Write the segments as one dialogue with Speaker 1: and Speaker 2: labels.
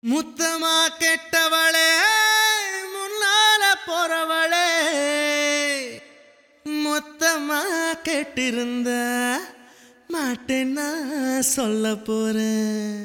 Speaker 1: முத்தமா கெட்டவளே முன்னால போறவளே மொத்தமா கெட்டிருந்த மாட்டேன்னா சொல்ல போறேன்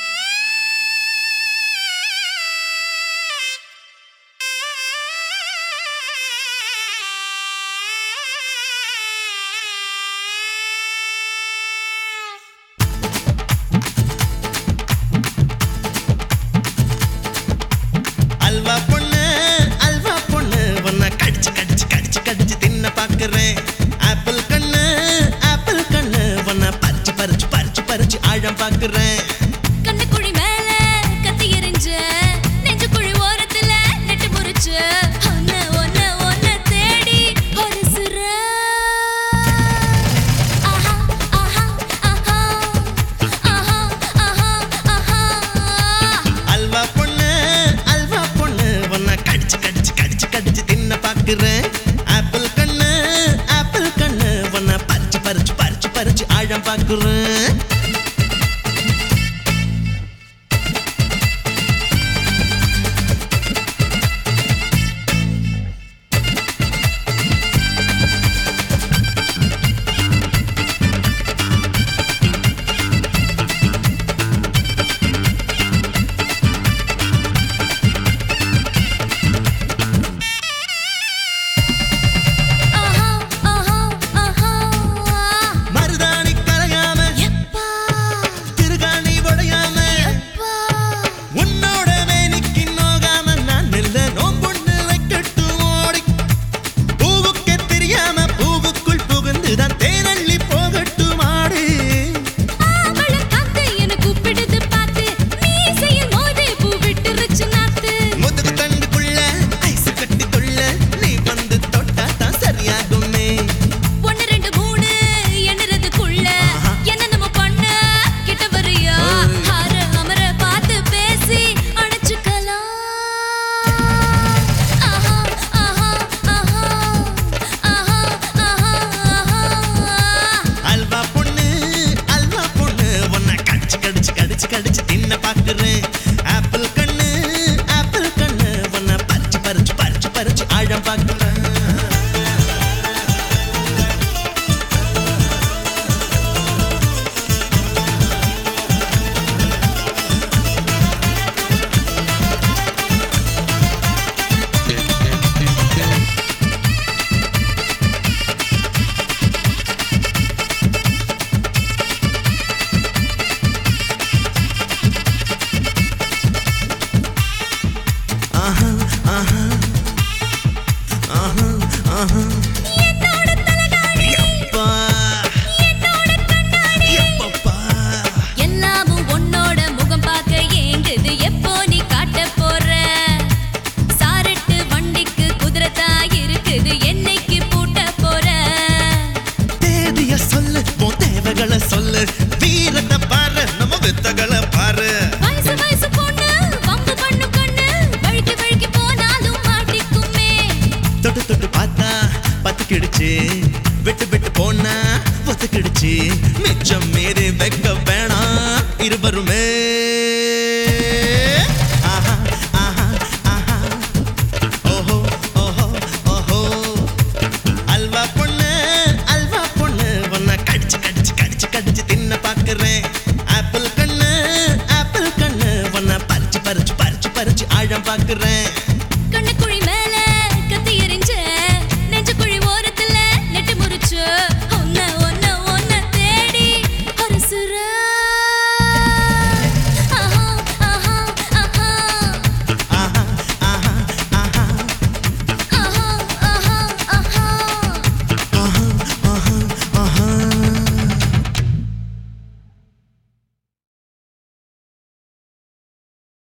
Speaker 1: அல்வா பொண்ணு அல்வா பொண்ணு உன்னை கடிச்சு கடிச்சு கடிச்சு கடிச்சு தின்ன பாக்குறேன் ஆப்பிள் கண்ணு ஆப்பிள் கண்ணு உன்னை பறிச்சு பறிச்சு பறிச்சு பறிச்சு ஆழம் பாக்குறேன்
Speaker 2: கண்ணுக்குழி மேல கத்தி எறிஞ்ச நெஞ்சுக்குழி ஓரத்துல நெட்டு முறிச்ச ஒன்ன ஒன்ன ஒன்ன தேடி ஒரு சிற ஆஹா ஆஹா ஆஹா ஆஹா ஆஹா ஆஹா
Speaker 1: அல்வா பொண்ணு அல்வா பொண்ணு உன்னை கடிச்சு கடிச்சு கடிச்சு கடிச்சு தின்ன பாக்குறேன் ஆப்பிள் கண்ணு ஆப்பிள் கண்ணு உன்னை பறிச்சு பறிச்சு பறிச்சு பறிச்சு ஆழம் பாக்குறேன்
Speaker 2: ஆஹா ஆஹா ஆஹா
Speaker 1: மருதாணி கரையாம
Speaker 2: எப்பா
Speaker 1: திருகாணி உடையாம
Speaker 2: எப்பா
Speaker 1: உன்னோட வேலைக்கு நோகாம நான் இல்ல நோம்பொண்ணு வைக்கட்டும் ஓடி பூவுக்கே தெரியாம பூவுக்குள் புகுந்துதான் தேனள்ளி போகட்டும் ஆடு
Speaker 2: அவள காத்து என்ன கூப்பிடுது பாத்து மீசையில் மோதி பூ விட்டுருச்சு நாத்து
Speaker 1: முதுகு தண்டுக்குள்ள ஐஸ் கட்டிக்குள்ள நீ வந்து தொட்டா தான் சரியாகுமே
Speaker 2: ஒன்னு ரெண்டு மூணு எண்ணுறதுக்குள்ள என்ன நம்ம பண்ண கிட்ட வரியா ஹர அமர பார்த்து பேசி அணைச்சுக்கலாம் ஆஹா ஆஹா ஆஹா ஆஹா ஆஹா ஆஹா
Speaker 1: அல்வா பொண்ணு அல்வா பொண்ணு உன்னை கடிச்சு கடிச்சு கடிச்சு கடிச்சு தின்ன பாக்குறேன் ஆப்பிள் கண்ணு ஆப்பிள் கண்ணு உன்னை பறிச்சு பறிச்சு பறிச்சு பறிச்சு ஆழம் பாக்குறேன் ஆஹா ஆஹா ஆஹா ஆஹா
Speaker 2: என்னோட தலகாணி
Speaker 1: எப்பா
Speaker 2: என்னோட கண்ணாடி
Speaker 1: எப்பப்பா
Speaker 2: எல்லாமும் உன்னோட முகம் பார்க்க ஏங்குது எப்போ நீ காட்ட போற சாரட்டு வண்டிக்கு குதிரைத்தா இருக்குது என்னைக்கு பூட்ட போற
Speaker 1: தேதிய சொல்லு உன் தேவைகளை சொல்லு வீரத்தை பாரு நம்ம வித்தகளை பாரு
Speaker 2: வயசு வயசு பொண்ணு வம்பு பண்ணு கண்ணு வழுக்கி வழுக்கி போனாலும் மாட்டிக்குமே
Speaker 1: தொட்டு தொட்டு பார்த்தா பத்து கிடுச்சு விட்டு விட்டு போனா ஒத்து கிடுச்சு மிச்சம் மீறி வைக்க வேணாம் இருவருமே ஆஹா ஆஹா ஆஹா ஓஹோ ஓஹோ ஓஹோ அல்வா பொண்ணு அல்வா பொண்ணு உன்னை கடிச்சு கடிச்சு கடிச்சு கடிச்சு தின்ன பாக்குறேன் ஆப்பிள் கண்ணு ஆப்பிள் கண்ணு உன்னை பறிச்சு பறிச்சு பறிச்சு பறிச்சு ஆழம் பாக்குறேன்